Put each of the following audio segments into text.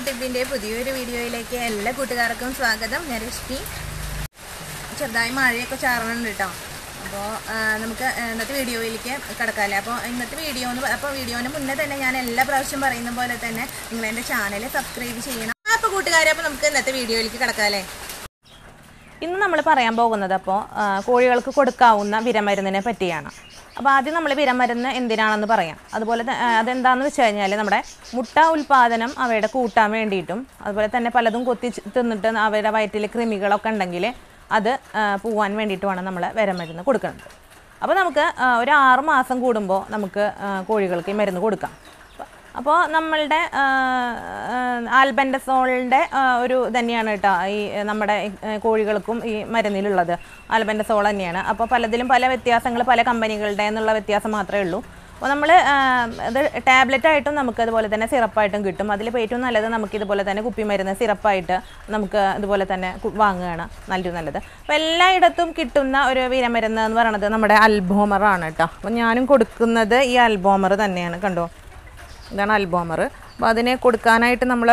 ടിപ്പിൻ്റെ പുതിയൊരു വീഡിയോയിലേക്ക് എല്ലാ കൂട്ടുകാർക്കും സ്വാഗതം ഞാൻ രശ്മി ചെറുതായി മഴയൊക്കെ ചാറുന്നുണ്ട് കേട്ടോ അപ്പോൾ നമുക്ക് ഇന്നത്തെ വീഡിയോയിലേക്ക് കിടക്കാമല്ലേ അപ്പോൾ ഇന്നത്തെ വീഡിയോ എന്ന് അപ്പോൾ വീഡിയോന് മുന്നേ തന്നെ ഞാൻ എല്ലാ പ്രാവശ്യം പറയുന്ന പോലെ തന്നെ നിങ്ങൾ എൻ്റെ ചാനൽ സബ്സ്ക്രൈബ് ചെയ്യണം അപ്പോൾ കൂട്ടുകാരെ അപ്പോൾ നമുക്ക് ഇന്നത്തെ വീഡിയോയിലേക്ക് കിടക്കാമല്ലേ ഇന്ന് നമ്മൾ പറയാൻ പോകുന്നത് അപ്പോൾ കോഴികൾക്ക് കൊടുക്കാവുന്ന വിരമരുന്നിനെ പറ്റിയാണ് അപ്പോൾ ആദ്യം നമ്മൾ വിരമരുന്ന് എന്തിനാണെന്ന് പറയാം അതുപോലെ ത- ആ, അതെന്താണെന്ന് വെച്ച് കഴിഞ്ഞാൽ നമ്മുടെ മുട്ട ഉൽപ്പാദനം അവയുടെ കൂട്ടാൻ വേണ്ടിയിട്ടും അതുപോലെ തന്നെ പലതും കൊത്തി ച് തിന്നിട്ട് അവയുടെ വയറ്റിൽ കൃമികളൊക്കെ ഉണ്ടെങ്കിൽ അത് ആ, പോവാൻ വേണ്ടിയിട്ടുമാണ് നമ്മൾ വിരമരുന്ന് കൊടുക്കുന്നത് അപ്പോൾ നമുക്ക് ആ, ഒരു ആറ് മാസം കൂടുമ്പോൾ നമുക്ക് ആ, കോഴികൾക്ക് ഈ മരുന്ന് കൊടുക്കാം അപ്പോൾ നമ്മളുടെ ആൽബൻഡസോളിൻ്റെ ഒരു തന്നെയാണ് കേട്ടോ ഈ നമ്മുടെ ആ, കോഴികൾക്കും ഈ മരുന്നിലുള്ളത് ആൽബൻഡസോൾ തന്നെയാണ് അപ്പോൾ പലതിലും പല വ്യത്യാസങ്ങൾ പല കമ്പനികളുടെ എന്നുള്ള വ്യത്യാസം മാത്രമേ ഉള്ളൂ അപ്പോൾ നമ്മൾ അത് ടാബ്ലറ്റ് ആയിട്ടും നമുക്ക് അതുപോലെ തന്നെ സിറപ്പായിട്ടും കിട്ടും അതിൽ ഇപ്പോൾ ഏറ്റവും നല്ലത് നമുക്ക് ഇതുപോലെ തന്നെ കുപ്പിമരുന്ന് സിറപ്പായിട്ട് നമുക്ക് ഇതുപോലെ തന്നെ കു- വാങ്ങുകയാണ് നല്ലൊരു നല്ലത് അപ്പോൾ എല്ലായിടത്തും കിട്ടുന്ന ഒരു വിരമരുന്ന് എന്ന് പറയുന്നത് നമ്മുടെ അൽബോമറാണ് കേട്ടോ അപ്പോൾ ഞാനും കൊടുക്കുന്നത് ഈ അൽബോമർ തന്നെയാണ് കണ്ടോ ഇതാണ് അൽബോമർ അപ്പോൾ അതിനെ കൊടുക്കാനായിട്ട് നമ്മൾ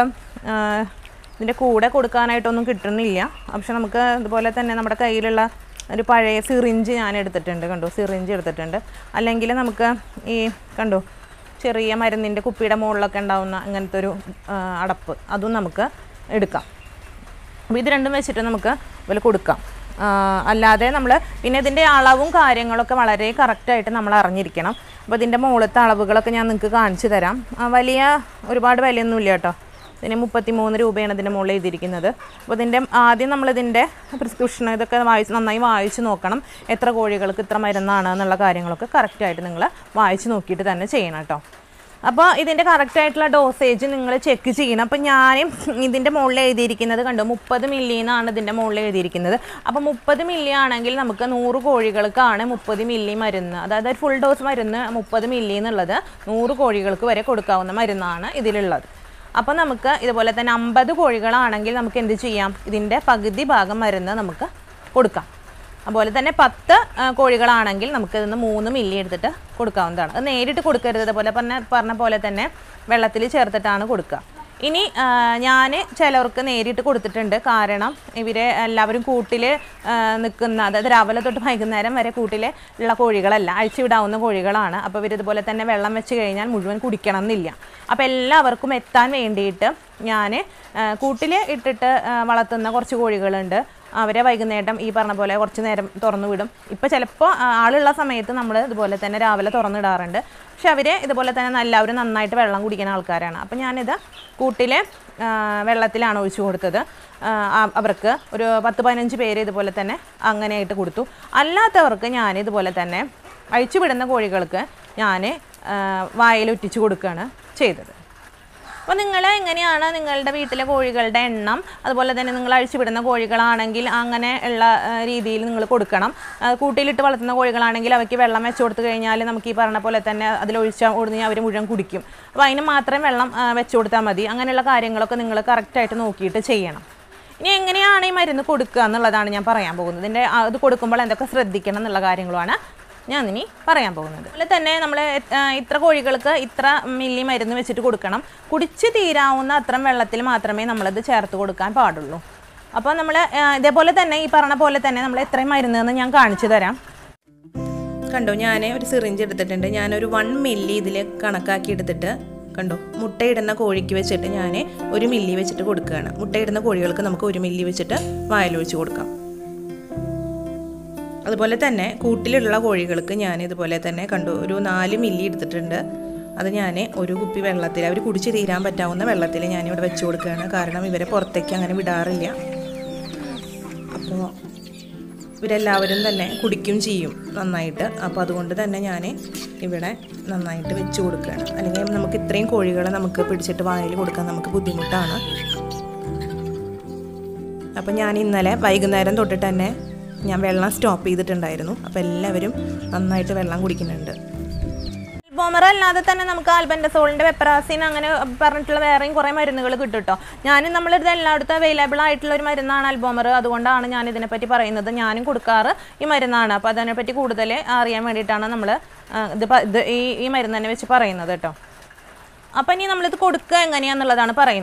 ഇതിൻ്റെ കൂടെ കൊടുക്കാനായിട്ടൊന്നും കിട്ടുന്നില്ല പക്ഷെ നമുക്ക് ഇതുപോലെ തന്നെ നമ്മുടെ കയ്യിലുള്ള ഒരു പഴയ സിറിഞ്ച് ഞാൻ എടുത്തിട്ടുണ്ട് കണ്ടോ സിറിഞ്ച് എടുത്തിട്ടുണ്ട് അല്ലെങ്കിൽ നമുക്ക് ഈ കണ്ടോ ചെറിയ മരുന്നിൻ്റെ കുപ്പിയുടെ മുകളിലൊക്കെ ഉണ്ടാവുന്ന അങ്ങനത്തെ ഒരു ആ, അടപ്പ് അതും നമുക്ക് എടുക്കാം അപ്പോൾ ഇത് രണ്ടും വെച്ചിട്ട് നമുക്ക് ഇതിൽ കൊടുക്കാം ആ, അല്ലാതെ നമ്മൾ പിന്നെ ഇതിൻ്റെ അളവും കാര്യങ്ങളൊക്കെ വളരെ കറക്റ്റായിട്ട് നമ്മൾ അറിഞ്ഞിരിക്കണം അപ്പോൾ ഇതിൻ്റെ മുകളിലത്തെ അളവുകളൊക്കെ ഞാൻ നിങ്ങൾക്ക് കാണിച്ചു തരാം ആ, വലിയ ഒരുപാട് വിലയൊന്നുമില്ല കേട്ടോ ഇതിന് മുപ്പത്തി മൂന്ന് രൂപയാണ് ഇതിൻ്റെ മുകളിൽ എഴുതിയിരിക്കുന്നത് അപ്പോൾ ഇതിൻ്റെ ആദ്യം നമ്മളിതിൻ്റെ പ്രിസ്ക്രിപ്ഷൻ ഇതൊക്കെ വായിച്ച് നന്നായി വായിച്ച് നോക്കണം എത്ര കോഴികൾക്ക് ഇത്ര മരുന്നാണ് എന്നുള്ള കാര്യങ്ങളൊക്കെ കറക്റ്റായിട്ട് നിങ്ങൾ വായിച്ച് നോക്കിയിട്ട് തന്നെ ചെയ്യണം കേട്ടോ അപ്പോൾ ഇതിൻ്റെ കറക്റ്റ് ആയിട്ടുള്ള ഡോസേജ് നിങ്ങൾ ചെക്ക് ചെയ്യണം അപ്പോൾ ഞാൻ ഇതിൻ്റെ മുകളിൽ എഴുതിയിരിക്കുന്നത് കണ്ടോ മുപ്പത് മില്ലി എന്നാണ് ഇതിൻ്റെ മുകളിൽ എഴുതിയിരിക്കുന്നത് അപ്പോൾ മുപ്പത് മില്ലി ആണെങ്കിൽ നമുക്ക് നൂറ് കോഴികൾക്കാണ് മുപ്പത് മില്ലി മരുന്ന് അതായത് ഒരു ഫുൾ ഡോസ് മരുന്ന് മുപ്പത് മില്ലി എന്നുള്ളത് നൂറ് കോഴികൾക്ക് വരെ കൊടുക്കാവുന്ന മരുന്നാണ് ഇതിലുള്ളത് അപ്പോൾ നമുക്ക് ഇതുപോലെ തന്നെ അമ്പത് കോഴികളാണെങ്കിൽ നമുക്ക് എന്ത് ചെയ്യാം ഇതിൻ്റെ പകുതി ഭാഗം മരുന്ന് നമുക്ക് കൊടുക്കാം അതുപോലെ തന്നെ പത്ത് ആ, കോഴികളാണെങ്കിൽ നമുക്ക് ഇതിന്ന് മൂന്ന് മില്ലി എടുത്തിട്ട് കൊടുക്കാവുന്നതാണ് അത് നേരിട്ട് കൊടുക്കരുത് അതുപോലെ പറഞ്ഞ പറഞ്ഞ പോലെ തന്നെ വെള്ളത്തിൽ ചേർത്തിട്ടാണ് കൊടുക്കുക ഇനി ഞാൻ ചിലവർക്ക് നേരിട്ട് കൊടുത്തിട്ടുണ്ട് കാരണം ഇവരെ എല്ലാവരും കൂട്ടിൽ നിൽക്കുന്ന അതായത് രാവിലെ തൊട്ട് വൈകുന്നേരം വരെ കൂട്ടിൽ ഉള്ള കോഴികളല്ല അഴിച്ചുവിടാവുന്ന കോഴികളാണ് അപ്പോൾ ഇവർ ഇതുപോലെ തന്നെ വെള്ളം വെച്ച് കഴിഞ്ഞാൽ മുഴുവൻ കുടിക്കണം എന്നില്ല അപ്പോൾ എല്ലാവർക്കും എത്താൻ വേണ്ടിയിട്ട് ഞാൻ കൂട്ടിൽ ഇട്ടിട്ട് ആ, വളർത്തുന്ന കുറച്ച് കോഴികളുണ്ട് അവരെ വൈകുന്നേരം ഈ പറഞ്ഞ പോലെ കുറച്ച് നേരം തുറന്നു വിടും ഇപ്പോൾ ചിലപ്പോൾ ആളുള്ള സമയത്ത് നമ്മൾ ഇതുപോലെ തന്നെ രാവിലെ തുറന്നിടാറുണ്ട് പക്ഷെ അവർ ഇതുപോലെ തന്നെ എല്ലാവരും നന്നായിട്ട് വെള്ളം കുടിക്കുന്ന ആൾക്കാരാണ് അപ്പോൾ ഞാനിത് കൂട്ടിൽ വെള്ളത്തിലാണ് ഒഴിച്ചു കൊടുത്തത് ആ, ആ- അവർക്ക് ഒരു പത്ത് പതിനഞ്ച് പേര് ഇതുപോലെ തന്നെ അങ്ങനെയായിട്ട് കൊടുത്തു അല്ലാത്തവർക്ക് ഞാൻ ഇതുപോലെ തന്നെ അഴിച്ചു വിടുന്ന കോഴികൾക്ക് ഞാൻ വായിൽ ഒറ്റിച്ച് കൊടുക്കുകയാണ് ചെയ്തത് അപ്പോൾ നിങ്ങൾ എങ്ങനെയാണ് നിങ്ങളുടെ വീട്ടിലെ കോഴികളുടെ എണ്ണം അതുപോലെ തന്നെ നിങ്ങൾ അഴിച്ചുവിടുന്ന കോഴികളാണെങ്കിൽ അങ്ങനെ ഉള്ള ആ, രീതിയിൽ നിങ്ങൾ കൊടുക്കണം ആ, കൂട്ടിലിട്ട് വളർത്തുന്ന കോഴികളാണെങ്കിൽ അവയ്ക്ക് വെള്ളം വെച്ച് കൊടുത്തു കഴിഞ്ഞാൽ നമുക്ക് ഈ പറഞ്ഞ പോലെ തന്നെ അതിലൊഴിച്ചാൽ ഓടുന്ന അവർ മുഴുവൻ കുടിക്കും അപ്പോൾ അതിന് മാത്രം വെള്ളം ആ, വെച്ച് കൊടുത്താൽ മതി അങ്ങനെയുള്ള കാര്യങ്ങളൊക്കെ നിങ്ങൾ കറക്റ്റായിട്ട് നോക്കിയിട്ട് ചെയ്യണം ഇനി എങ്ങനെയാണ് ഈ മരുന്ന് കൊടുക്കുക എന്നുള്ളതാണ് ഞാൻ പറയാൻ പോകുന്നത് ഇതിൻ്റെ ആ, ഇത് കൊടുക്കുമ്പോൾ എന്തൊക്കെ ശ്രദ്ധിക്കണം എന്നുള്ള കാര്യങ്ങളുമാണ് ഞാൻ ഇനി പറയാൻ പോകുന്നത് അതുപോലെ തന്നെ നമ്മൾ ഇത്ര കോഴികൾക്ക് ഇത്ര മില്ലി മരുന്ന് വെച്ചിട്ട് കൊടുക്കണം കുടിച്ച് തീരാവുന്ന അത്രയും വെള്ളത്തിൽ മാത്രമേ നമ്മളത് ചേർത്ത് കൊടുക്കാൻ പാടുള്ളൂ അപ്പോൾ നമ്മൾ ഇതേപോലെ തന്നെ ഈ പറഞ്ഞ പോലെ തന്നെ നമ്മൾ എത്രയും മരുന്ന് എന്ന് ഞാൻ കാണിച്ചു തരാം കണ്ടോ ഞാൻ ഒരു സിറിഞ്ച് എടുത്തിട്ടുണ്ട് ഞാനൊരു വൺ മില്ലി ഇതിൽ കണക്കാക്കി എടുത്തിട്ട് കണ്ടോ മുട്ടയിടുന്ന കോഴിക്ക് വെച്ചിട്ട് ഞാൻ ഒരു മില്ലി വെച്ചിട്ട് കൊടുക്കുകയാണ് മുട്ടയിടുന്ന കോഴികൾക്ക് നമുക്ക് ഒരു മില്ലി വെച്ചിട്ട് വായിലൊഴിച്ച് കൊടുക്കാം അതുപോലെ തന്നെ കൂട്ടിലുള്ള കോഴികൾക്ക് ഞാൻ ഇതുപോലെ തന്നെ കണ്ടു ഒരു നാല് മില്ലി എടുത്തിട്ടുണ്ട് അത് ഞാൻ ഒരു കുപ്പി വെള്ളത്തിൽ അവർ കുടിച്ച് തീരാൻ പറ്റാവുന്ന വെള്ളത്തിൽ ഞാനിവിടെ വെച്ച് കൊടുക്കുകയാണ് കാരണം ഇവരെ പുറത്തേക്ക് അങ്ങനെ വിടാറില്ല അപ്പോൾ ഇവരെല്ലാവരും തന്നെ കുടിക്കും ചെയ്യും നന്നായിട്ട് അപ്പോൾ അതുകൊണ്ട് തന്നെ ഞാൻ ഇവിടെ നന്നായിട്ട് വെച്ച് കൊടുക്കുകയാണ് അല്ലെങ്കിൽ നമുക്ക് ഇത്രയും കോഴികളെ നമുക്ക് പിടിച്ചിട്ട് വായിൽ കൊടുക്കാൻ നമുക്ക് ബുദ്ധിമുട്ടാണ് അപ്പോൾ ഞാൻ ഇന്നലെ വൈകുന്നേരം തൊട്ടിട്ട് തന്നെ ഞാൻ വെള്ളം സ്റ്റോപ്പ് ചെയ്തിട്ടുണ്ടായിരുന്നു അപ്പോൾ എല്ലാവരും നന്നായിട്ട് വെള്ളം കുടിക്കുന്നുണ്ട് ബോമർ അല്ലാതെ തന്നെ നമുക്ക് ആൽബൻഡസോളിൻ്റെ വെപ്പറാസിൻ അങ്ങനെ പറഞ്ഞിട്ടുള്ള വേറെയും കുറേ മരുന്നുകൾ കിട്ടും കേട്ടോ ഞാൻ നമ്മളിത് എല്ലായിടത്തും അവൈലബിൾ ആയിട്ടുള്ള ഒരു മരുന്നാണ് അൽബോമർ അതുകൊണ്ടാണ് ഞാൻ ഇതിനെപ്പറ്റി പറയുന്നത് ഞാനും കൊടുക്കാറ് ഈ മരുന്നാണ് അപ്പോൾ അതിനെപ്പറ്റി കൂടുതൽ അറിയാൻ വേണ്ടിയിട്ടാണ് നമ്മൾ ഇത് പ- ഇത് ഈ ഈ മരുന്ന് തന്നെ വെച്ച് പറയുന്നത് കേട്ടോ അപ്പം ഇനി നമ്മളിത് കൊടുക്കുക എങ്ങനെയാണെന്നുള്ളതാണ് പറയുന്നത്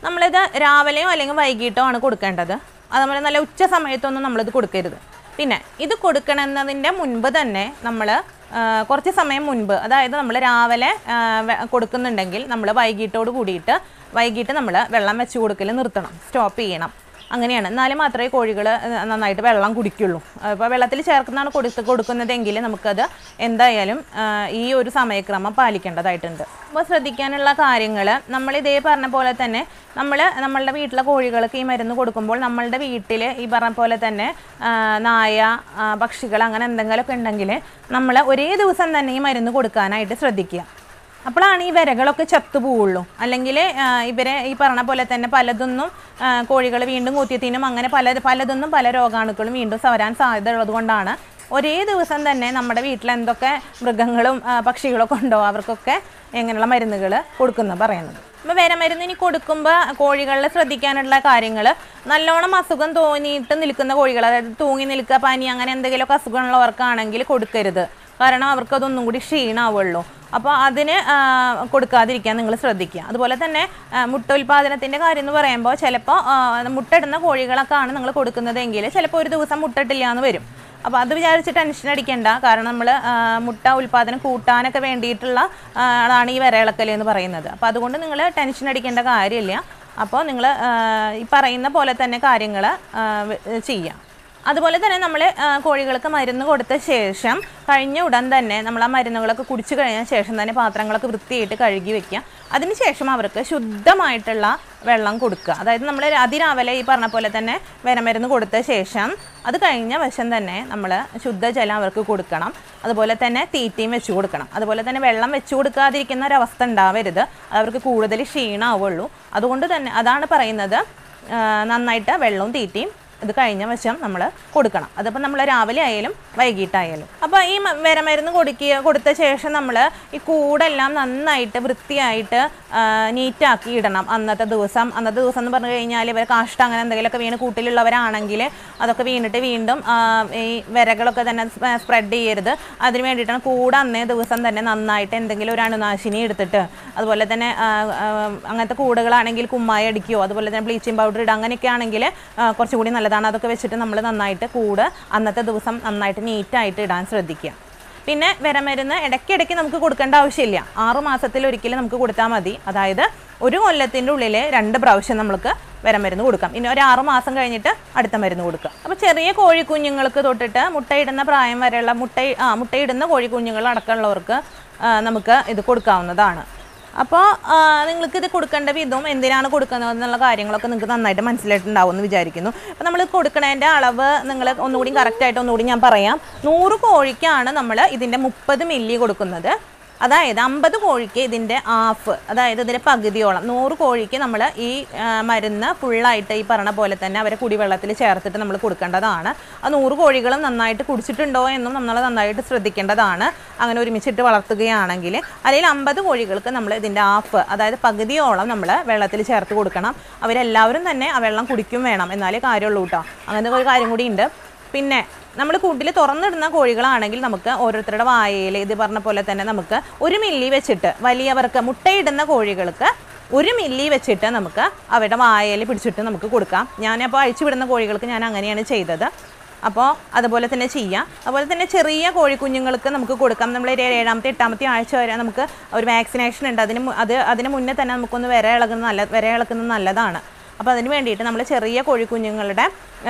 നമ്മളിത് രാവിലെയോ അല്ലെങ്കിൽ വൈകിട്ടോ ആണ് കൊടുക്കേണ്ടത് അതുപോലെ നല്ല ഉച്ച സമയത്തൊന്നും നമ്മളിത് കൊടുക്കരുത് പിന്നെ ഇത് കൊടുക്കണമെന്നതിൻ്റെ മുൻപ് തന്നെ നമ്മൾ കുറച്ച് സമയം മുൻപ് അതായത് നമ്മൾ രാവിലെ ആ, വെ- കൊടുക്കുന്നുണ്ടെങ്കിൽ നമ്മൾ വൈകിട്ടോട് കൂടിയിട്ട് വൈകിട്ട് നമ്മൾ വെള്ളം വെച്ച് കൊടുക്കൽ നിർത്തണം സ്റ്റോപ്പ് ചെയ്യണം അങ്ങനെയാണ് എന്നാലും മാത്രമേ കോഴികൾ നന്നായിട്ട് വെള്ളം കുടിക്കുള്ളൂ അപ്പോൾ വെള്ളത്തിൽ ചേർക്കുന്നതാണ് കൊടുത്ത് കൊടുക്കുന്നതെങ്കിൽ നമുക്കത് എന്തായാലും ആ, ഈ ഒരു സമയക്രമം പാലിക്കേണ്ടതായിട്ടുണ്ട് അപ്പോൾ ശ്രദ്ധിക്കാനുള്ള കാര്യങ്ങൾ നമ്മൾ ഇതേ പറഞ്ഞ പോലെ തന്നെ നമ്മൾ നമ്മളുടെ വീട്ടിലെ കോഴികൾക്ക് ഈ മരുന്ന് കൊടുക്കുമ്പോൾ നമ്മളുടെ വീട്ടിൽ ഈ പറഞ്ഞ പോലെ തന്നെ ആ, നായ ആ, പക്ഷികൾ അങ്ങനെ എന്തെങ്കിലുമൊക്കെ ഉണ്ടെങ്കിൽ നമ്മൾ ഒരേ ദിവസം തന്നെ ഈ മരുന്ന് കൊടുക്കാനായിട്ട് ശ്രദ്ധിക്കുക അപ്പോഴാണ് ഈ വിരകളൊക്കെ ചത്തുപോവുള്ളൂ അല്ലെങ്കിൽ ഇവരെ ഈ പറഞ്ഞ പോലെ തന്നെ പലതൊന്നും കോഴികൾ വീണ്ടും കുത്തിയത്തിനും അങ്ങനെ പല പലതൊന്നും പല രോഗാണുക്കളും വീണ്ടും വരാൻ സാധ്യത ഉള്ളത് കൊണ്ടാണ് ഒരേ ദിവസം തന്നെ നമ്മുടെ വീട്ടിൽ എന്തൊക്കെ മൃഗങ്ങളും ആ, പക്ഷികളൊക്കെ ഉണ്ടോ അവർക്കൊക്കെ എങ്ങനെയുള്ള മരുന്നുകൾ കൊടുക്കുന്നത് പറയുന്നത് അപ്പോൾ വേറെ മരുന്ന് ഇനി കൊടുക്കുമ്പോൾ കോഴികളിൽ ശ്രദ്ധിക്കാനുള്ള കാര്യങ്ങൾ നല്ലോണം അസുഖം തോന്നിയിട്ട് നിൽക്കുന്ന കോഴികൾ അതായത് തൂങ്ങി നിൽക്കുക പനി അങ്ങനെ എന്തെങ്കിലുമൊക്കെ അസുഖമുള്ളവർക്കാണെങ്കിൽ കൊടുക്കരുത് കാരണം അവർക്ക് അതൊന്നും കൂടി ക്ഷീണാവുള്ളൂ അപ്പോൾ അതിന് ആ, കൊടുക്കാതിരിക്കാൻ നിങ്ങൾ ശ്രദ്ധിക്കുക അതുപോലെ തന്നെ ആ, മുട്ട ഉൽപ്പാദനത്തിൻ്റെ കാര്യം എന്ന് പറയുമ്പോൾ ചിലപ്പോൾ മുട്ടയിടുന്ന കോഴികളൊക്കെ ആണ് നിങ്ങൾ കൊടുക്കുന്നതെങ്കിൽ ചിലപ്പോൾ ഒരു ദിവസം മുട്ടയിട്ടില്ല എന്ന് വരും അപ്പോൾ അത് വിചാരിച്ച് ടെൻഷൻ അടിക്കേണ്ട കാരണം നമ്മൾ മുട്ട ഉൽപ്പാദനം കൂട്ടാനൊക്കെ വേണ്ടിയിട്ടുള്ള ആ, ആണ് ഈ വിരയിളക്കൽ എന്ന് പറയുന്നത് അപ്പോൾ അതുകൊണ്ട് നിങ്ങൾ ടെൻഷൻ അടിക്കേണ്ട കാര്യമില്ല അപ്പോൾ നിങ്ങൾ ഈ പറയുന്ന പോലെ തന്നെ കാര്യങ്ങൾ ചെയ്യാം അതുപോലെ തന്നെ നമ്മൾ കോഴികൾക്ക് മരുന്ന് കൊടുത്ത ശേഷം കഴിഞ്ഞ ഉടൻ തന്നെ നമ്മൾ ആ മരുന്നുകളൊക്കെ കുടിച്ചു കഴിഞ്ഞ ശേഷം തന്നെ പാത്രങ്ങളൊക്കെ വൃത്തിയായിട്ട് കഴുകി വെക്കുക അതിനുശേഷം അവർക്ക് ശുദ്ധമായിട്ടുള്ള വെള്ളം കൊടുക്കുക അതായത് നമ്മൾ അതിരാവിലെ ഈ പറഞ്ഞ പോലെ തന്നെ വിരമരുന്ന് കൊടുത്ത ശേഷം അത് കഴിഞ്ഞ വശം തന്നെ നമ്മൾ ശുദ്ധജലം അവർക്ക് കൊടുക്കണം അതുപോലെ തന്നെ തീറ്റയും വെച്ച് കൊടുക്കണം അതുപോലെ തന്നെ വെള്ളം വെച്ച് കൊടുക്കാതിരിക്കുന്ന ഒരവസ്ഥ ഉണ്ടാവരുത് അവർക്ക് കൂടുതൽ ക്ഷീണമാവുള്ളൂ അതുകൊണ്ട് തന്നെ അതാണ് പറയുന്നത് ആ, നന്നായിട്ട് വെള്ളവും തീറ്റയും ഇത് കഴിഞ്ഞ വശം നമ്മൾ കൊടുക്കണം അതിപ്പോൾ നമ്മൾ രാവിലെ ആയാലും വൈകിട്ടായാലും അപ്പോൾ ഈ മ- വിരമരുന്ന് കൊടുക്കുക കൊടുത്ത ശേഷം നമ്മൾ ഈ കൂടെല്ലാം നന്നായിട്ട് വൃത്തിയായിട്ട് ആ, നീറ്റാക്കി ഇടണം അന്നത്തെ ദിവസം അന്നത്തെ ദിവസം എന്ന് പറഞ്ഞു കഴിഞ്ഞാൽ ഇവർ കാഷ്ട അങ്ങനെ എന്തെങ്കിലുമൊക്കെ വീണ് കൂട്ടിലുള്ളവരാണെങ്കിൽ അതൊക്കെ വീണിട്ട് വീണ്ടും ആ, ഈ വിരകളൊക്കെ തന്നെ സ്പ്രെഡ് ചെയ്യരുത് അതിന് വേണ്ടിയിട്ടാണ് കൂടെ അന്നേ ദിവസം തന്നെ നന്നായിട്ട് എന്തെങ്കിലും ഒരു അണുനാശിനി എടുത്തിട്ട് അതുപോലെ തന്നെ ആ, ആ, അങ്ങനത്തെ കൂടുകളാണെങ്കിൽ കുമ്മായി അടിക്കുകയോ അതുപോലെ തന്നെ ബ്ലീച്ചിങ് പൗഡർ ഇടുക അങ്ങനെയൊക്കെ ആണെങ്കിൽ കുറച്ചും കൂടി നല്ലതാണ് അതൊക്കെ വെച്ചിട്ട് നമ്മൾ നന്നായിട്ട് കൂട് അന്നത്തെ ദിവസം നന്നായിട്ട് നീറ്റായിട്ട് ഇടാൻ ശ്രദ്ധിക്കുക പിന്നെ വിരമരുന്ന് ഇടയ്ക്കിടയ്ക്ക് നമുക്ക് കൊടുക്കേണ്ട ആവശ്യമില്ല ആറു മാസത്തിൽ ഒരിക്കലും നമുക്ക് കൊടുത്താൽ മതി അതായത് ഒരു കൊല്ലത്തിൻ്റെ ഉള്ളിൽ രണ്ട് പ്രാവശ്യം നമുക്ക് വിരമരുന്ന് കൊടുക്കാം ഇനി ഒരു ആറു മാസം കഴിഞ്ഞിട്ട് അടുത്ത മരുന്ന് കൊടുക്കാം അപ്പോൾ ചെറിയ കോഴിക്കുഞ്ഞുങ്ങൾക്ക് തൊട്ടിട്ട് മുട്ടയിടുന്ന പ്രായം വരെയുള്ള മുട്ട ആ മുട്ടയിടുന്ന കോഴിക്കുഞ്ഞുങ്ങൾ അടക്കമുള്ളവർക്ക് ആ, നമുക്ക് ഇത് കൊടുക്കാവുന്നതാണ് അപ്പോൾ നിങ്ങൾക്ക് ഇത് കൊടുക്കേണ്ട വിധവും എന്തിനാണ് കൊടുക്കുന്നത് എന്നുള്ള കാര്യങ്ങളൊക്കെ നിങ്ങൾക്ക് നന്നായിട്ട് മനസ്സിലായിട്ടുണ്ടാവും എന്ന് വിചാരിക്കുന്നു അപ്പോൾ നമ്മൾ കൊടുക്കണതിൻ്റെ അളവ് നിങ്ങൾ ഒന്നുകൂടി കറക്റ്റായിട്ട് ഒന്നുകൂടി ഞാൻ പറയാം നൂറ് കോഴിക്കാണ് നമ്മൾ ഇതിൻ്റെ മുപ്പത് മില്ലി കൊടുക്കുന്നത് അതായത് അമ്പത് കോഴിക്ക് ഇതിൻ്റെ ഹാഫ് അതായത് ഇതിൻ്റെ പകുതിയോളം നൂറ് കോഴിക്ക് നമ്മൾ ഈ ആ, മരുന്ന് ഫുള്ളായിട്ട് ഈ പറഞ്ഞ പോലെ തന്നെ അവരെ കുടിവെള്ളത്തിൽ ചേർത്തിട്ട് നമ്മൾ കൊടുക്കേണ്ടതാണ് ആ നൂറ് കോഴികളും നന്നായിട്ട് കുടിച്ചിട്ടുണ്ടോ എന്നും നമ്മൾ നന്നായിട്ട് ശ്രദ്ധിക്കേണ്ടതാണ് അങ്ങനെ ഒരുമിച്ചിട്ട് വളർത്തുകയാണെങ്കിൽ അല്ലെങ്കിൽ അമ്പത് കോഴികൾക്ക് നമ്മൾ ഇതിൻ്റെ ഹാഫ് അതായത് പകുതിയോളം നമ്മൾ വെള്ളത്തിൽ ചേർത്ത് കൊടുക്കണം അവരെല്ലാവരും തന്നെ ആ വെള്ളം കുടിക്കും വേണം എന്നാലേ കാര്യമുള്ളൂ കേട്ടോ അങ്ങനത്തെ ഒരു കാര്യം കൂടി ഉണ്ട് പിന്നെ നമ്മൾ കൂട്ടിൽ തുറന്നിടുന്ന കോഴികളാണെങ്കിൽ നമുക്ക് ഓരോരുത്തരുടെ വായയിൽ ഇത് പറഞ്ഞ പോലെ തന്നെ നമുക്ക് ഒരു മില്ലി വെച്ചിട്ട് വലിയവർക്ക് മുട്ടയിടുന്ന കോഴികൾക്ക് ഒരു മില്ലി വെച്ചിട്ട് നമുക്ക് അവരുടെ വായയിൽ പിടിച്ചിട്ട് നമുക്ക് കൊടുക്കാം ഞാനപ്പോൾ അഴിച്ചു വിടുന്ന കോഴികൾക്ക് ഞാൻ അങ്ങനെയാണ് ചെയ്തത് അപ്പോൾ അതുപോലെ തന്നെ ചെയ്യാം അതുപോലെ തന്നെ ചെറിയ കോഴിക്കുഞ്ഞുങ്ങൾക്ക് നമുക്ക് കൊടുക്കാം നമ്മൾ ഒരു ഏഴാമത്തെ എട്ടാമത്തെ ആഴ്ച വരെ നമുക്ക് ഒരു വാക്സിനേഷൻ ഉണ്ട് അതിന് മു- അത് അതിന് മുന്നേ തന്നെ നമുക്കൊന്ന് വിര ഇളകുന്നത് നല്ല വിര ഇളക്കുന്നത് നല്ലതാണ് അപ്പോൾ അതിന് വേണ്ടിയിട്ട് നമ്മൾ ചെറിയ കോഴിക്കുഞ്ഞുങ്ങളുടെ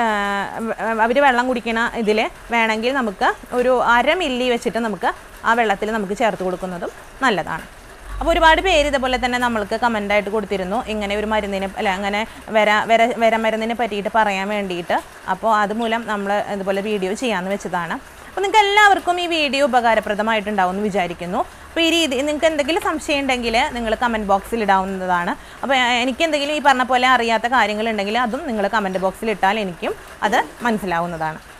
അവർ വെള്ളം കുടിക്കണ ഇതിൽ വേണമെങ്കിൽ നമുക്ക് ഒരു അര മില്ലി വെച്ചിട്ട് നമുക്ക് ആ വെള്ളത്തിൽ നമുക്ക് ചേർത്ത് കൊടുക്കുന്നതും നല്ലതാണ് അപ്പോൾ ഒരുപാട് പേര് ഇതുപോലെ തന്നെ നമ്മൾക്ക് കമൻ്റായിട്ട് കൊടുത്തിരുന്നു ഇങ്ങനെ ഒരു മരുന്നിനെ അല്ല അങ്ങനെ വര വര വര മരുന്നിനെ പറ്റിയിട്ട് പറയാൻ വേണ്ടിയിട്ട് അപ്പോൾ അതുമൂലം നമ്മൾ ഇതുപോലെ വീഡിയോ ചെയ്യാമെന്ന് വെച്ചതാണ് അപ്പോൾ നിങ്ങൾക്ക് എല്ലാവർക്കും ഈ വീഡിയോ ഉപകാരപ്രദമായിട്ടുണ്ടാവും എന്ന് വിചാരിക്കുന്നു അപ്പോൾ ഈ രീതി നിങ്ങൾക്ക് എന്തെങ്കിലും സംശയം ഉണ്ടെങ്കിൽ നിങ്ങൾ കമൻറ്റ് ബോക്സിൽ ഇടാവുന്നതാണ് അപ്പോൾ എനിക്ക് എന്തെങ്കിലും ഈ പറഞ്ഞ പോലെ അറിയാത്ത കാര്യങ്ങളുണ്ടെങ്കിൽ അതും നിങ്ങൾ കമൻറ്റ് ബോക്സിൽ ഇട്ടാൽ എനിക്കും അത് മനസ്സിലാവുന്നതാണ്